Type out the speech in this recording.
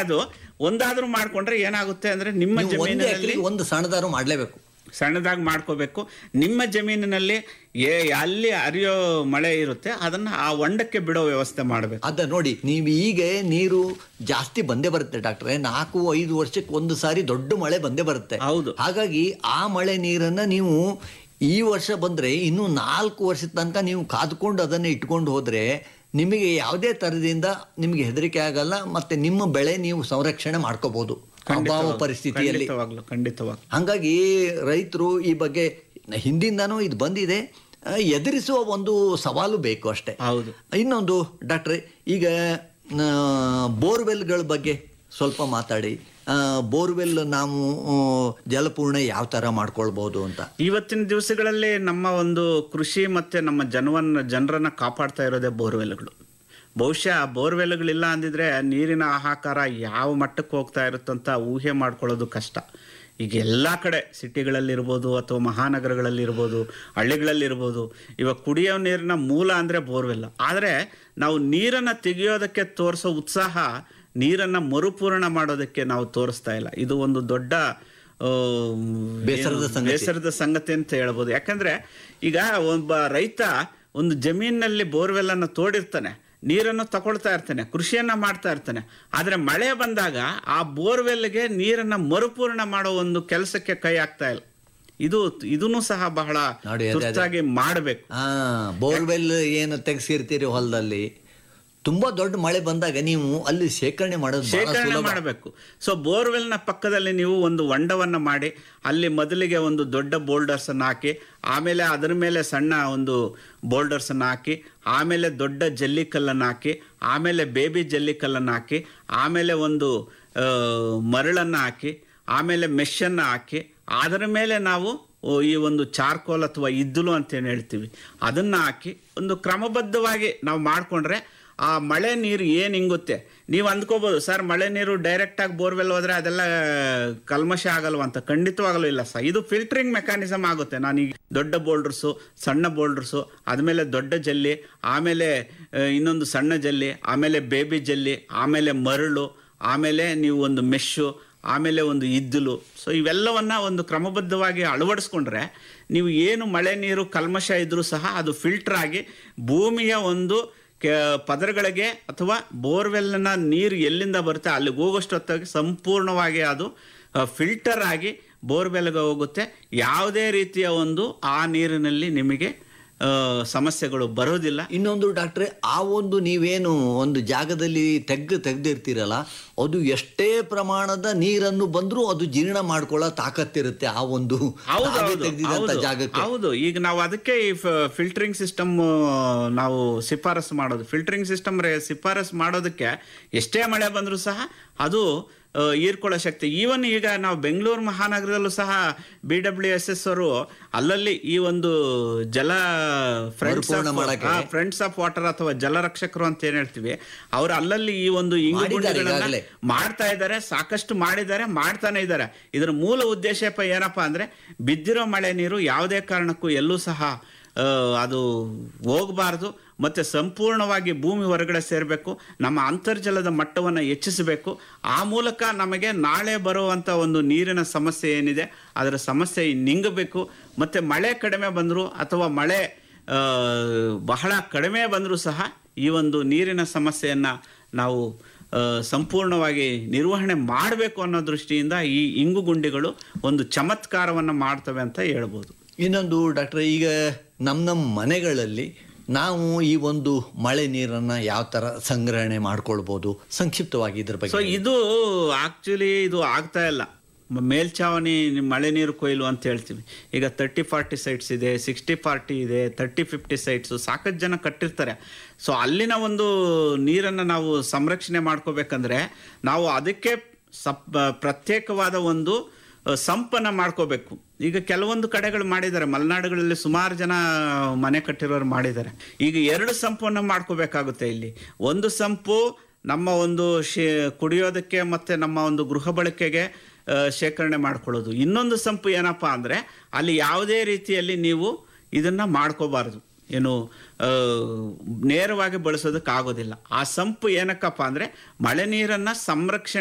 ಅದು ಒಂದಾದ್ರೂ ಮಾಡ್ಕೊಂಡ್ರೆ ಏನಾಗುತ್ತೆ ಅಂದ್ರೆ ನಿಮ್ಮ ನೀವು ಒಂದು ಜಮೀನಿನಲ್ಲಿ ಎಕರೆಗೆ ಒಂದು ಸಣ್ಣದಾರು ಮಾಡಲೇಬೇಕು ಸಣ್ಣದಾಗಿ ಮಾಡ್ಕೋಬೇಕು ನಿಮ್ಮ ಜಮೀನಿನಲ್ಲಿ ಏ ಅಲ್ಲಿ ಹರಿಯೋ ಮಳೆ ಇರುತ್ತೆ ಅದನ್ನ ಆ ಹೊಂಡಕ್ಕೆ ಬಿಡೋ ವ್ಯವಸ್ಥೆ ಮಾಡಬೇಕು ಅದ ನೋಡಿ ನೀವು ಈಗ ನೀರು ಜಾಸ್ತಿ ಬಂದೇ ಬರುತ್ತೆ ಡಾಕ್ಟ್ರೆ ನಾಲ್ಕು ಐದು ವರ್ಷಕ್ಕೆ ಒಂದು ಸಾರಿ ದೊಡ್ಡ ಮಳೆ ಬಂದೇ ಬರುತ್ತೆ ಹೌದು. ಹಾಗಾಗಿ ಆ ಮಳೆ ನೀರನ್ನ ನೀವು ಈ ವರ್ಷ ಬಂದ್ರೆ ಇನ್ನು ನಾಲ್ಕು ವರ್ಷದ ತನಕ ನೀವು ಕಾದ್ಕೊಂಡು ಅದನ್ನ ಇಟ್ಕೊಂಡು ಹೋದ್ರೆ ನಿಮಗೆ ಯಾವುದೇ ತರದಿಂದ ನಿಮಗೆ ಹೆದರಿಕೆ ಆಗಲ್ಲ ಮತ್ತೆ ನಿಮ್ಮ ಬೆಳೆ ನೀವು ಸಂರಕ್ಷಣೆ ಮಾಡ್ಕೋಬಹುದು ಅಭಾವ ಪರಿಸ್ಥಿತಿಯಲ್ಲಿ ಖಂಡಿತವಾಗ್ಲು ಖಂಡಿತವಾಗ್ಲು ಹಾಗಾಗಿ ರೈತರು ಈ ಬಗ್ಗೆ ಹಿಂದಿಂದನೂ ಇದು ಬಂದಿದೆ ಆ, ಎದುರಿಸುವ ಒಂದು ಸವಾಲು ಬೇಕು ಅಷ್ಟೇ ಹೌದು ಇನ್ನೊಂದು ಡಾಕ್ಟ್ರೆ ಈಗ ಆ, ಬೋರ್ವೆಲ್ಗಳ ಬಗ್ಗೆ ಸ್ವಲ್ಪ ಮಾತಾಡಿ ಆ, ಬೋರ್ವೆಲ್ ನಾವು ಆ, ಜಲಪೂರ್ಣ ಯಾವ ಥರ ಮಾಡ್ಕೊಳ್ಬೋದು ಅಂತ ಇವತ್ತಿನ ದಿವಸಗಳಲ್ಲಿ ನಮ್ಮ ಒಂದು ಕೃಷಿ ಮತ್ತೆ ನಮ್ಮ ಜನವನ್ನ ಜನರನ್ನ ಕಾಪಾಡ್ತಾ ಇರೋದೇ ಬೋರ್ವೆಲ್ಗಳು ಬಹುಶಃ ಬೋರ್ವೆಲ್ಗಳಿಲ್ಲ ಅಂದಿದ್ರೆ ನೀರಿನ ಹಾಹಾಕಾರ ಯಾವ ಮಟ್ಟಕ್ಕೆ ಹೋಗ್ತಾ ಇರುತ್ತಂತ ಊಹೆ ಮಾಡ್ಕೊಳ್ಳೋದು ಕಷ್ಟ ಈಗ ಎಲ್ಲ ಕಡೆ ಸಿಟಿಗಳಲ್ಲಿರ್ಬೋದು ಅಥವಾ ಮಹಾನಗರಗಳಲ್ಲಿರ್ಬೋದು ಹಳ್ಳಿಗಳಲ್ಲಿರ್ಬೋದು ಇವಾಗ ಕುಡಿಯೋ ನೀರಿನ ಮೂಲ ಅಂದರೆ ಬೋರ್ವೆಲ್ ಆದರೆ ನಾವು ನೀರನ್ನು ತೆಗೆಯೋದಕ್ಕೆ ತೋರಿಸೋ ಉತ್ಸಾಹ ನೀರನ್ನು ಮರುಪೂರಣ ಮಾಡೋದಕ್ಕೆ ನಾವು ತೋರಿಸ್ತಾ ಇಲ್ಲ ಇದು ಒಂದು ದೊಡ್ಡ ಆ, ಬೇಸರದ ಏನು ಸಂಗತಿ. ಬೇಸರದ ಸಂಗತಿ ಅಂತ ಹೇಳ್ಬೋದು ಯಾಕಂದ್ರೆ ಈಗ ಒಬ್ಬ ರೈತ ಒಂದು ಜಮೀನಿನಲ್ಲಿ ಬೋರ್ವೆಲ್ ಅನ್ನು ತೋಡಿರ್ತಾನೆ ನೀರನ್ನು ತಗೊಳ್ತಾ ಇರ್ತಾನೆ ಕೃಷಿಯನ್ನ ಮಾಡ್ತಾ ಇರ್ತಾನೆ ಆದ್ರೆ ಮಳೆ ಬಂದಾಗ ಆ ಬೋರ್ವೆಲ್ಗೆ ನೀರನ್ನ ಮರುಪೂರ್ಣ ಮಾಡೋ ಒಂದು ಕೆಲಸಕ್ಕೆ ಕೈ ಹಾಕ್ತಾ ಇಲ್ಲ ಇದು ಇದನ್ನು ಸಹ ಬಹಳ ನೋಡಿ, ಅದೇ- ಅದೇ. ತುರ್ತಾಗಿ ಮಾಡಬೇಕು ಆ ಬೋರ್ವೆಲ್ ಏನು ತೆಗೆಸಿರ್ತೀರಿ ಹೊಲದಲ್ಲಿ ತುಂಬಾ ದೊಡ್ಡ ಮಳೆ ಬಂದಾಗ ನೀವು ಅಲ್ಲಿ ಶೇಖರಣೆ ಮಾಡೋದು ಬಹಳ ಶೇಖರಣೆ ಸುಲಭ ಮಾಡಬೇಕು ಸೊ ಬೋರ್ವೆಲ್ನ ಪಕ್ಕದಲ್ಲಿ ನೀವು ಒಂದು ಹೊಂಡವನ್ನು ಮಾಡಿ ಅಲ್ಲಿ ಮೊದಲಿಗೆ ಒಂದು ದೊಡ್ಡ ಬೋಲ್ಡರ್ಸ್ ಅನ್ನು ಹಾಕಿ ಆಮೇಲೆ ಅದರ ಮೇಲೆ ಸಣ್ಣ ಒಂದು ಬೋಲ್ಡರ್ಸ್ ಅನ್ನು ಹಾಕಿ ಆಮೇಲೆ ದೊಡ್ಡ ಜಲ್ಲಿಕಲ್ಲನ್ನು ಹಾಕಿ ಆಮೇಲೆ ಬೇಬಿ ಜಲ್ಲಿಕಲ್ಲನ್ನು ಹಾಕಿ ಆಮೇಲೆ ಒಂದು ಆ, ಮರಳನ್ನು ಹಾಕಿ ಆಮೇಲೆ ಮೆಷನ್ನು ಹಾಕಿ ಅದರ ಮೇಲೆ ನಾವು ಓ, ಈ ಒಂದು ಚಾರ್ಕೋಲ್ ಅಥವಾ ಇದ್ದುಲು ಅಂತ ಏನು ಹೇಳ್ತೀವಿ ಅದನ್ನು ಹಾಕಿ ಒಂದು ಕ್ರಮಬದ್ಧವಾಗಿ ನಾವು ಮಾಡಿಕೊಂಡ್ರೆ ಆ ಮಳೆ ನೀರು ಏನು ಹಿಂಗುತ್ತೆ ನೀವು ಅಂದ್ಕೋಬೋದು ಸರ್ ಮಳೆ ನೀರು ಡೈರೆಕ್ಟಾಗಿ ಬೋರ್ವೆಲ್ ಹೋದ್ರೆ ಅದೆಲ್ಲ ಕಲ್ಮಶ ಆಗಲ್ವ ಅಂತ ಖಂಡಿತವಾಗಲೂ ಇಲ್ಲ ಸರ್ ಇದು ಫಿಲ್ಟರಿಂಗ್ ಮೆಕ್ಯಾನಿಸಮ್ ಆಗುತ್ತೆ ನಾನೀಗ ದೊಡ್ಡ ಬೋಲ್ಡರ್ಸು ಸಣ್ಣ ಬೋಲ್ಡರ್ಸು ಆದಮೇಲೆ ದೊಡ್ಡ ಜಲ್ಲಿ ಆಮೇಲೆ ಆ, ಇನ್ನೊಂದು ಸಣ್ಣ ಜಲ್ಲಿ ಆಮೇಲೆ ಬೇಬಿ ಜಲ್ಲಿ ಆಮೇಲೆ ಮರಳು ಆಮೇಲೆ ನೀವು ಒಂದು ಮೆಶ್ಶು ಆಮೇಲೆ ಒಂದು ಇದ್ದಿಲು ಸೊ ಇವೆಲ್ಲವನ್ನ ಒಂದು ಕ್ರಮಬದ್ಧವಾಗಿ ಅಳವಡಿಸ್ಕೊಂಡ್ರೆ ನೀವು ಏನು ಮಳೆ ನೀರು ಕಲ್ಮಶ ಇದ್ರೂ ಸಹ ಅದು ಫಿಲ್ಟರ್ ಆಗಿ ಭೂಮಿಯ ಒಂದು ಕೆ- ಪದರಗಳಿಗೆ ಅಥವಾ ಬೋರ್ವೆಲ್ನ ನೀರು ಎಲ್ಲಿಂದ ಬರುತ್ತೆ ಅಲ್ಲಿಗೆ ಹೋಗೋಷ್ಟು ಹೊತ್ತಾಗಿ ಸಂಪೂರ್ಣವಾಗಿ ಅದು ಫಿಲ್ಟರ್ ಆಗಿ ಬೋರ್ವೆಲ್ಗೆ ಹೋಗುತ್ತೆ ಯಾವುದೇ ರೀತಿಯ ಒಂದು ಆ ನೀರಿನಲ್ಲಿ ನಿಮಗೆ ಆ, ಸಮಸ್ಯೆಗಳು ಬರೋದಿಲ್ಲ ಇನ್ನೊಂದು ಡಾಕ್ಟ್ರೆ ಆ ಒಂದು ನೀವೇನು ಒಂದು ಜಾಗದಲ್ಲಿ ತೆಗ್ದು ತೆಗ್ದಿರ್ತೀರಲ್ಲ ಅದು ಎಷ್ಟೇ ಪ್ರಮಾಣದ ನೀರನ್ನು ಬಂದರೂ ಅದು ಜೀರ್ಣ ಮಾಡ್ಕೊಳ್ಳೋ ತಾಕತ್ತಿರುತ್ತೆ ಆ ಒಂದು ಹೌದು ತಾವೇ ಹೌದು, ತೆಗ್ದಿದಂತ ಹೌದು ಜಾಗಕ್ಕೆ ಹೌದು ಈಗ ನಾವು ಅದಕ್ಕೆ ಈ ಫಿಲ್ಟರಿಂಗ್ ಸಿಸ್ಟಮ್ ನಾವು ಶಿಫಾರಸು ಮಾಡೋದು ಫಿಲ್ಟರಿಂಗ್ ಸಿಸ್ಟಮ್ ಶಿಫಾರಸು ಮಾಡೋದಕ್ಕೆ ಎಷ್ಟೇ ಮಳೆ ಬಂದರೂ ಸಹ ಅದು ಆ, ಹೀರ್ಕೊಳ್ಳೋ ಶಕ್ತಿ ಈವನ್ ಈಗ ನಾವು ಬೆಂಗಳೂರು ಮಹಾನಗರದಲ್ಲೂ ಸಹ ಬಿ ಡಬ್ಲ್ಯೂ ಎಸ್ ಎಸ್ ಅವರು ಅಲ್ಲಲ್ಲಿ ಈ ಒಂದು ಜಲ ಫ್ರೆಂಡ್ಸ್ ಮರುಪೂರ್ಣ ಮಾಡಕ್ಕೆ. ಫ್ರೆಂಡ್ಸ್ ಆಫ್ ವಾಟರ್ ಅಥವಾ ಜಲರಕ್ಷಕರು ಅಂತ ಏನ್ ಹೇಳ್ತೀವಿ ಅವ್ರು ಅಲ್ಲಲ್ಲಿ ಈ ಒಂದು ಇಂಗು ಮಾಡಿದ್ದಾರೆ ಗುಂಡಿಗಳನ್ನ ಈಗಾಗಲೇ. ಮಾಡ್ತಾ ಇದ್ದಾರೆ ಸಾಕಷ್ಟು ಮಾಡಿದ್ದಾರೆ ಮಾಡ್ತಾನೆ ಇದ್ದಾರೆ ಇದರ ಮೂಲ ಉದ್ದೇಶಪ್ಪ ಏನಪ್ಪಾ ಅಂದ್ರೆ ಬಿದ್ದಿರೋ ಮಳೆ ನೀರು ಯಾವುದೇ ಕಾರಣಕ್ಕೂ ಎಲ್ಲೂ ಸಹ ಆ, ಅದು ಹೋಗಬಾರ್ದು ಮತ್ತೆ ಸಂಪೂರ್ಣವಾಗಿ ಭೂಮಿ ಹೊರಗಡೆ ಸೇರಬೇಕು ನಮ್ಮ ಅಂತರ್ಜಲದ ಮಟ್ಟವನ್ನು ಹೆಚ್ಚಿಸಬೇಕು ಆ ಮೂಲಕ ನಮಗೆ ನಾಳೆ ಬರುವಂಥ ಒಂದು ನೀರಿನ ಸಮಸ್ಯೆ ಏನಿದೆ ಅದರ ಸಮಸ್ಯೆ ನಿಂಗಬೇಕು ಮತ್ತೆ ಮಳೆ ಕಡಿಮೆ ಬಂದರೂ ಅಥವಾ ಮಳೆ ಆ, ಬಹಳ ಕಡಿಮೆ ಬಂದರೂ ಸಹ ಈ ಒಂದು ನೀರಿನ ಸಮಸ್ಯೆಯನ್ನು ನಾವು ಆ, ಸಂಪೂರ್ಣವಾಗಿ ನಿರ್ವಹಣೆ ಮಾಡಬೇಕು ಅನ್ನೋ ದೃಷ್ಟಿಯಿಂದ ಈ ಇಂಗು ಗುಂಡಿಗಳು ಒಂದು ಚಮತ್ಕಾರವನ್ನು ಮಾಡ್ತವೆ ಅಂತ ಹೇಳ್ಬೋದು ಇನ್ನೊಂದು ಡಾಕ್ಟ್ರೆ ಈಗ ನಮ್ಮ ನಮ್ಮ ಮನೆಗಳಲ್ಲಿ ನಾವು ಈ ಒಂದು ಮಳೆ ನೀರನ್ನ ಯಾವ ತರ ಸಂಗ್ರಹಣೆ ಮಾಡ್ಕೊಳ್ಬೋದು ಸಂಕ್ಷಿಪ್ತವಾಗಿ ಇದ್ರ ಸೊ ಬಗ್ಗೆ ಇದು ಆಕ್ಚುಲಿ ಇದು ಆಗ್ತಾ ಇಲ್ಲ ಮ- ಮೇಲ್ಛಾವಣಿ ನಿ- ಮಳೆ ನೀರು ಕೊಯ್ಲು ಅಂತ ಹೇಳ್ತೀವಿ ಈಗ ತರ್ಟಿ ಫಾರ್ಟಿ ಸೈಟ್ಸ್ ಇದೆ ಸಿಕ್ಸ್ಟಿ ಫಾರ್ಟಿ ಇದೆ ತರ್ಟಿ ಫಿಫ್ಟಿ ಸೈಟ್ಸು ಸಾಕಷ್ಟು ಜನ ಕಟ್ಟಿರ್ತಾರೆ ಸೊ ಅಲ್ಲಿನ ಒಂದು ನೀರನ್ನು ನಾವು ಸಂರಕ್ಷಣೆ ಮಾಡ್ಕೋಬೇಕಂದ್ರೆ ನಾವು ಅದಕ್ಕೆ ಸಪ್ ಪ್ರತ್ಯೇಕವಾದ ಒಂದು ಅ, ಸಂಪನ್ನ ಮಾಡ್ಕೋಬೇಕು ಈಗ ಕೆಲವೊಂದು ಕಡೆಗಳು ಮಾಡಿದ್ದಾರೆ ಮಲೆನಾಡುಗಳಲ್ಲಿ ಸುಮಾರು ಜನ ಮನೆ ಕಟ್ಟಿರೋರು ಮಾಡಿದ್ದಾರೆ ಈಗ ಎರಡು ಸಂಪನ್ನ ಮಾಡ್ಕೋಬೇಕಾಗುತ್ತೆ ಇಲ್ಲಿ ಒಂದು ಸಂಪು ನಮ್ಮ ಒಂದು ಶೇ ಕುಡಿಯೋದಕ್ಕೆ ಮತ್ತು ನಮ್ಮ ಒಂದು ಗೃಹ ಬಳಕೆಗೆ ಆ, ಶೇಖರಣೆ ಮಾಡ್ಕೊಳ್ಳೋದು ಇನ್ನೊಂದು ಸಂಪು ಏನಪ್ಪ ಅಂದರೆ ಅಲ್ಲಿ ಯಾವುದೇ ರೀತಿಯಲ್ಲಿ ನೀವು ಇದನ್ನು ಮಾಡ್ಕೋಬಾರ್ದು ಏನು ಆ, ನೇರವಾಗಿ ಬಳಸೋದಕ್ಕಾಗೋದಿಲ್ಲ ಆ ಸಂಪು ಏನಕ್ಕಪ್ಪ ಅಂದರೆ ಮಳೆ ನೀರನ್ನು ಸಂರಕ್ಷಣೆ